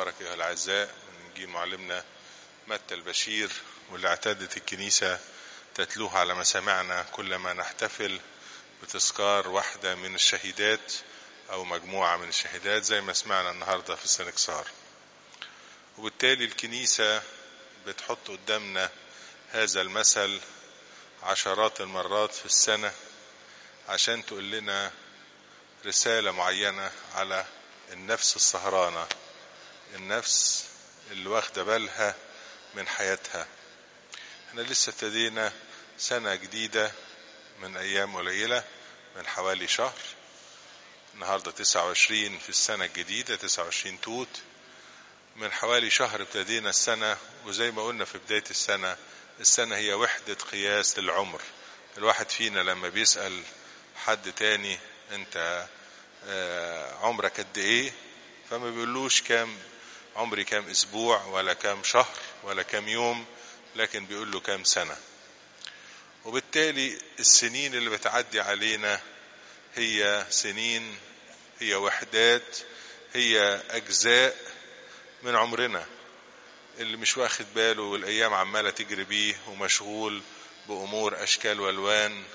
المبارك أيها الأعزاء من إنجيل معلمنا متى البشير واللي اعتادت الكنيسة تتلوه على مسامعنا كلما نحتفل بتذكار واحدة من الشهيدات أو مجموعة من الشهيدات زي ما سمعنا النهاردة في السنكسار وبالتالي الكنيسة بتحط قدامنا هذا المثل عشرات المرات في السنة عشان تقول لنا رسالة معينة على النفس السهرانة النفس اللي واخدة بالها من حياتها احنا لسه ابتدينا سنة جديدة من أيام قليلة من حوالي شهر النهاردة 29 في السنة الجديدة 29 توت من حوالي شهر ابتدينا السنة وزي ما قلنا في بداية السنة السنة هي وحدة قياس للعمر الواحد فينا لما بيسأل حد تاني انت عمرك قد ايه فما بيقولوش كام عمري كام اسبوع ولا كام شهر ولا كام يوم لكن بيقول له كام سنة وبالتالي السنين اللي بتعدي علينا هي سنين هي وحدات هي اجزاء من عمرنا اللي مش واخد باله والايام عماله تجري بيه ومشغول بامور اشكال والوان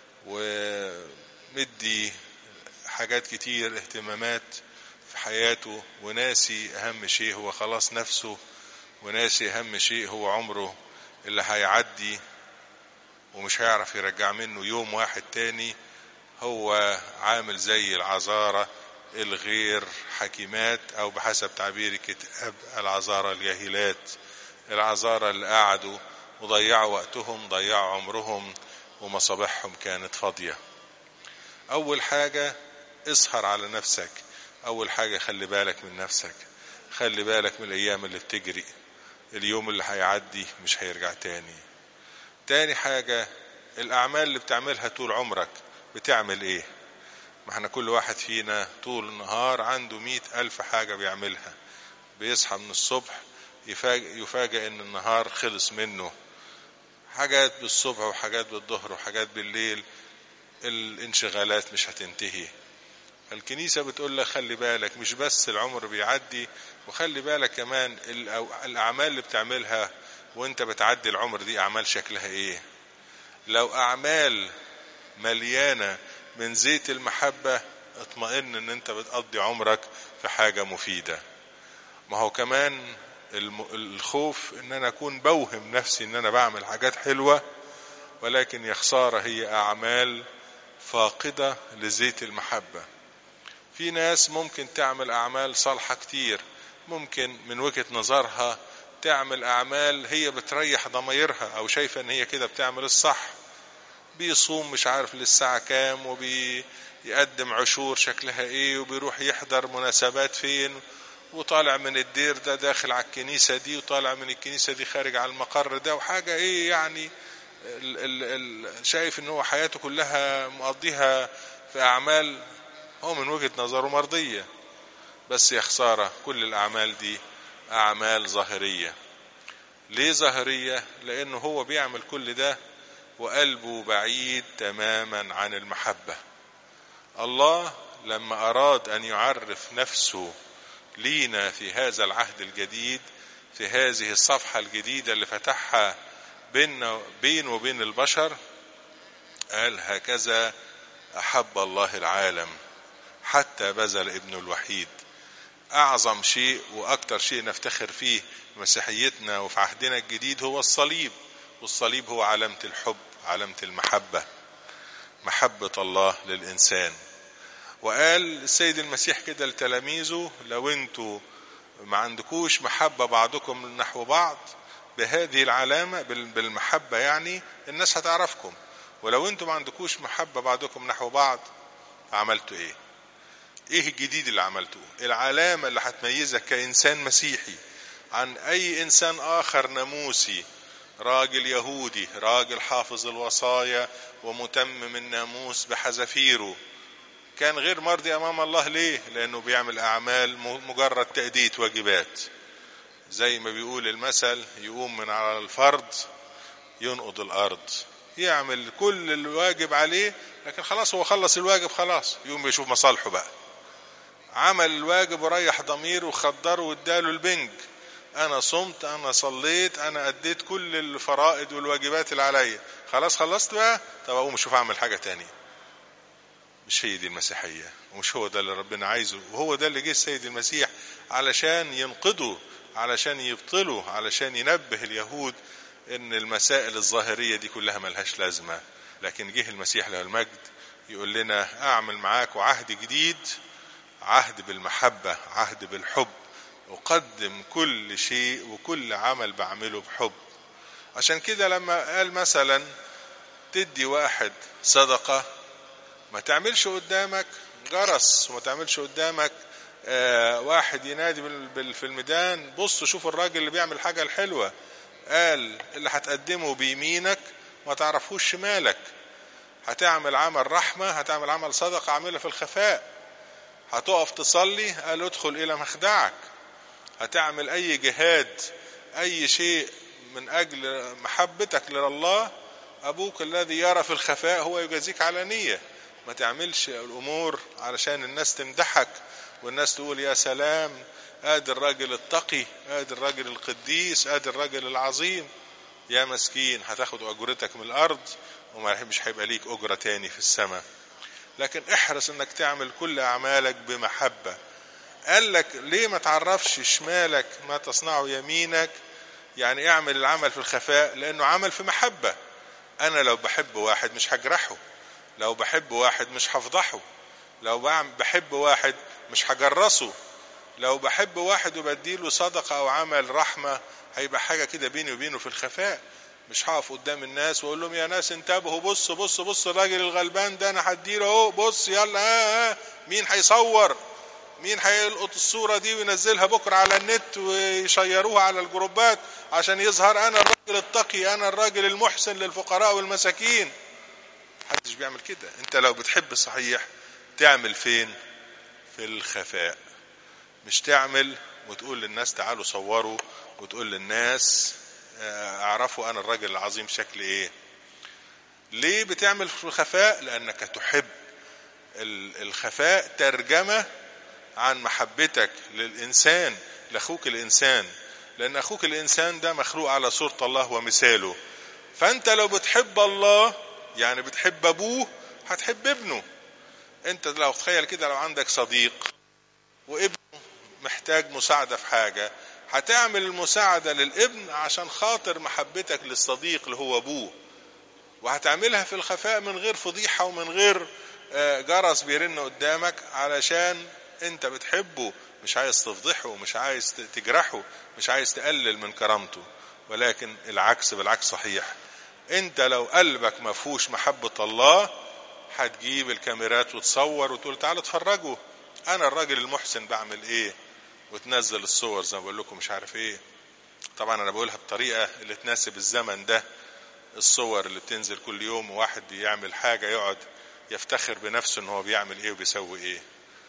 ومدي حاجات كتير اهتمامات في حياته وناسي اهم شيء هو خلاص نفسه وناسي اهم شيء هو عمره اللي هيعدي ومش هيعرف يرجع منه يوم واحد تاني هو عامل زي العذارة الغير حكيمات او بحسب تعبير كتاب العذارة الجاهلات العذارة اللي قعدوا وضيعوا وقتهم ضيعوا عمرهم ومصابيحهم كانت فاضية اول حاجة اسهر على نفسك اول حاجة خلي بالك من نفسك خلي بالك من الايام اللي بتجري اليوم اللي هيعدي مش هيرجع تاني تاني حاجة الاعمال اللي بتعملها طول عمرك بتعمل ايه ما احنا كل واحد فينا طول النهار عنده مئة ألف حاجة بيعملها بيصحى من الصبح يفاجئ, يفاجئ ان النهار خلص منه حاجات بالصبح وحاجات بالظهر وحاجات بالليل الانشغالات مش هتنتهي الكنيسة بتقول لك خلي بالك مش بس العمر بيعدي وخلي بالك كمان الأعمال اللي بتعملها وانت بتعدي العمر دي أعمال شكلها ايه لو أعمال مليانة من زيت المحبة اطمئن ان انت بتقضي عمرك في حاجة مفيدة ما هو كمان الخوف ان انا اكون بوهم نفسي ان انا بعمل حاجات حلوة ولكن يا خسارة هي اعمال فاقدة لزيت المحبة في ناس ممكن تعمل اعمال صالحة كتير ممكن من وجهة نظرها تعمل اعمال هي بتريح ضميرها او شايفة ان هي كده بتعمل الصح بيصوم مش عارف للساعة كام وبيقدم عشور شكلها ايه وبيروح يحضر مناسبات فين وطالع من الدير ده داخل على الكنيسة دي وطالع من الكنيسة دي خارج على المقر ده وحاجة ايه يعني ال ال ال شايف ان هو حياته كلها مقضيها في اعمال هو من وجهة نظره مرضية بس يا خسارة كل الاعمال دي اعمال ظاهرية ليه ظاهرية لانه هو بيعمل كل ده وقلبه بعيد تماما عن المحبة الله لما أراد أن يعرف نفسه لينا في هذا العهد الجديد في هذه الصفحة الجديدة اللي فتحها بين بين وبين البشر قال هكذا أحب الله العالم حتى بذل ابنه الوحيد أعظم شيء وأكثر شيء نفتخر فيه في مسيحيتنا وفي عهدنا الجديد هو الصليب والصليب هو علامة الحب علامة المحبة محبة الله للإنسان وقال السيد المسيح كده لتلاميذه لو انتوا ما عندكوش محبة بعضكم نحو بعض بهذه العلامة بالمحبة يعني الناس هتعرفكم ولو انتوا ما عندكوش محبة بعضكم نحو بعض عملتوا ايه ايه الجديد اللي عملتوه العلامة اللي هتميزك كإنسان مسيحي عن أي إنسان آخر ناموسي راجل يهودي راجل حافظ الوصايا ومتمم الناموس بحذافيره كان غير مرضي امام الله ليه لانه بيعمل اعمال مجرد تاديه واجبات زي ما بيقول المثل يقوم من على الفرض ينقض الارض يعمل كل الواجب عليه لكن خلاص هو خلص الواجب خلاص يقوم بيشوف مصالحه بقى عمل الواجب وريح ضميره وخدره واداله البنج انا صمت انا صليت انا اديت كل الفرائض والواجبات اللي عليا خلاص خلصت بقى طب اقوم اشوف اعمل حاجه تانية مش هي دي المسيحيه ومش هو ده اللي ربنا عايزه وهو ده اللي جه السيد المسيح علشان ينقذه علشان يبطله علشان ينبه اليهود ان المسائل الظاهريه دي كلها ملهاش لازمه لكن جه المسيح له المجد يقول لنا اعمل معاكم عهد جديد عهد بالمحبه عهد بالحب أقدم كل شيء وكل عمل بعمله بحب عشان كده لما قال مثلا تدي واحد صدقة ما تعملش قدامك جرس وما تعملش قدامك آه واحد ينادي في الميدان بص شوف الراجل اللي بيعمل حاجة الحلوة قال اللي هتقدمه بيمينك ما تعرفوش شمالك هتعمل عمل رحمة هتعمل عمل صدقة اعملها في الخفاء هتقف تصلي قال ادخل إلى مخدعك هتعمل اي جهاد اي شيء من اجل محبتك لله ابوك الذي يرى في الخفاء هو يجازيك على نية ما تعملش الامور علشان الناس تمدحك والناس تقول يا سلام ادي الراجل التقي ادي الراجل القديس ادي الراجل العظيم يا مسكين هتاخد اجرتك من الارض وما مش هيبقى ليك اجرة تاني في السماء لكن احرص انك تعمل كل اعمالك بمحبه قال لك ليه ما تعرفش شمالك ما تصنعه يمينك يعني اعمل العمل في الخفاء لانه عمل في محبة انا لو بحب واحد مش هجرحه لو بحب واحد مش هفضحه لو بحب واحد مش هجرسه لو بحب واحد وبديله صدقة او عمل رحمة هيبقى حاجة كده بيني وبينه في الخفاء مش هقف قدام الناس واقول لهم يا ناس انتبهوا بص بص بص الراجل الغلبان ده انا هديله اهو بص يلا ها ها مين هيصور مين هيلقط الصورة دي وينزلها بكرة على النت ويشيروها على الجروبات عشان يظهر أنا الراجل التقي أنا الراجل المحسن للفقراء والمساكين محدش بيعمل كده أنت لو بتحب صحيح تعمل فين في الخفاء مش تعمل وتقول للناس تعالوا صوروا وتقول للناس اعرفوا أنا الراجل العظيم شكل إيه ليه بتعمل في الخفاء لأنك تحب الخفاء ترجمة عن محبتك للإنسان لأخوك الإنسان لأن أخوك الإنسان ده مخلوق على صورة الله ومثاله فأنت لو بتحب الله يعني بتحب أبوه هتحب ابنه أنت لو تخيل كده لو عندك صديق وابنه محتاج مساعدة في حاجة هتعمل المساعدة للابن عشان خاطر محبتك للصديق اللي هو أبوه وهتعملها في الخفاء من غير فضيحة ومن غير جرس بيرن قدامك علشان انت بتحبه مش عايز تفضحه مش عايز تجرحه مش عايز تقلل من كرامته ولكن العكس بالعكس صحيح انت لو قلبك ما فيهوش محبة الله هتجيب الكاميرات وتصور وتقول تعالوا اتفرجوا انا الراجل المحسن بعمل ايه وتنزل الصور زي ما بقول لكم مش عارف ايه طبعا انا بقولها بطريقة اللي تناسب الزمن ده الصور اللي بتنزل كل يوم وواحد بيعمل حاجة يقعد يفتخر بنفسه ان هو بيعمل ايه وبيسوي ايه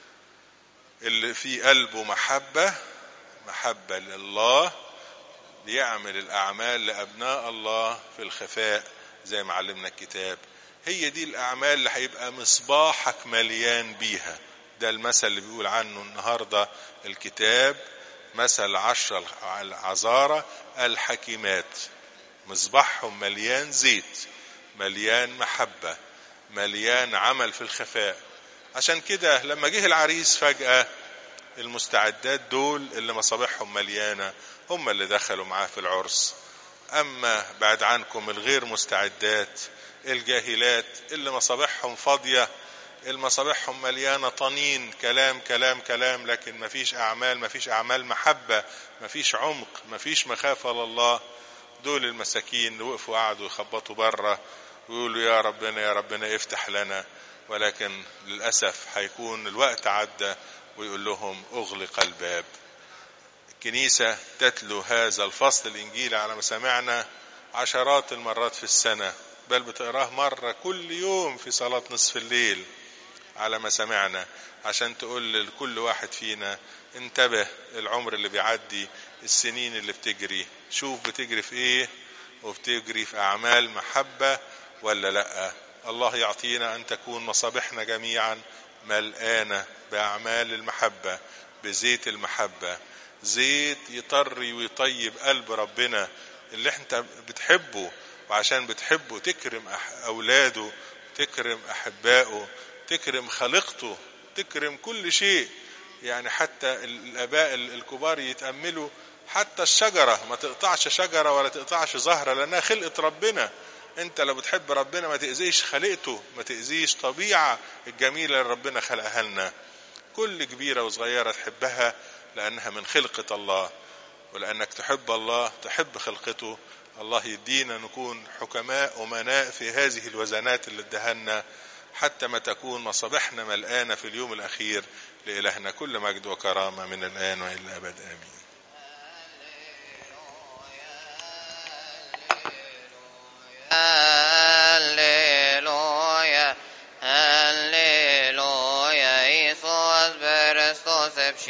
اللي في قلبه محبة محبة لله بيعمل الأعمال لأبناء الله في الخفاء زي ما علمنا الكتاب هي دي الأعمال اللي هيبقى مصباحك مليان بيها ده المثل اللي بيقول عنه النهاردة الكتاب مثل عشر العذارة الحكيمات مصباحهم مليان زيت مليان محبة مليان عمل في الخفاء عشان كده لما جه العريس فجأة المستعدات دول اللي مصابيحهم مليانة هم اللي دخلوا معاه في العرس أما بعد عنكم الغير مستعدات الجاهلات اللي مصابيحهم فاضية المصابيحهم مليانة طنين كلام كلام كلام لكن مفيش أعمال مفيش أعمال محبة مفيش عمق مفيش مخافة لله دول المساكين اللي وقفوا قعدوا يخبطوا بره ويقولوا يا ربنا يا ربنا افتح لنا ولكن للأسف هيكون الوقت عدى ويقول لهم أغلق الباب الكنيسة تتلو هذا الفصل الإنجيلي على مسامعنا عشرات المرات في السنة بل بتقراه مرة كل يوم في صلاة نصف الليل على مسامعنا عشان تقول لكل واحد فينا انتبه العمر اللي بيعدي السنين اللي بتجري شوف بتجري في ايه وبتجري في أعمال محبة ولا لأ الله يعطينا أن تكون مصابيحنا جميعا ملقانة بأعمال المحبة بزيت المحبة زيت يطري ويطيب قلب ربنا اللي انت بتحبه وعشان بتحبه تكرم أولاده تكرم أحبائه تكرم خليقته تكرم كل شيء يعني حتى الآباء الكبار يتأملوا حتى الشجرة ما تقطعش شجرة ولا تقطعش زهرة لأنها خلقة ربنا انت لو بتحب ربنا ما تأذيش خلقته ما تأذيش طبيعة الجميلة اللي ربنا خلقها لنا كل كبيرة وصغيرة تحبها لأنها من خلقة الله ولأنك تحب الله تحب خلقته الله يدينا نكون حكماء أمناء في هذه الوزنات اللي ادهنا حتى ما تكون مصابيحنا ملقانة في اليوم الأخير لإلهنا كل مجد وكرامة من الآن وإلى الأبد آمين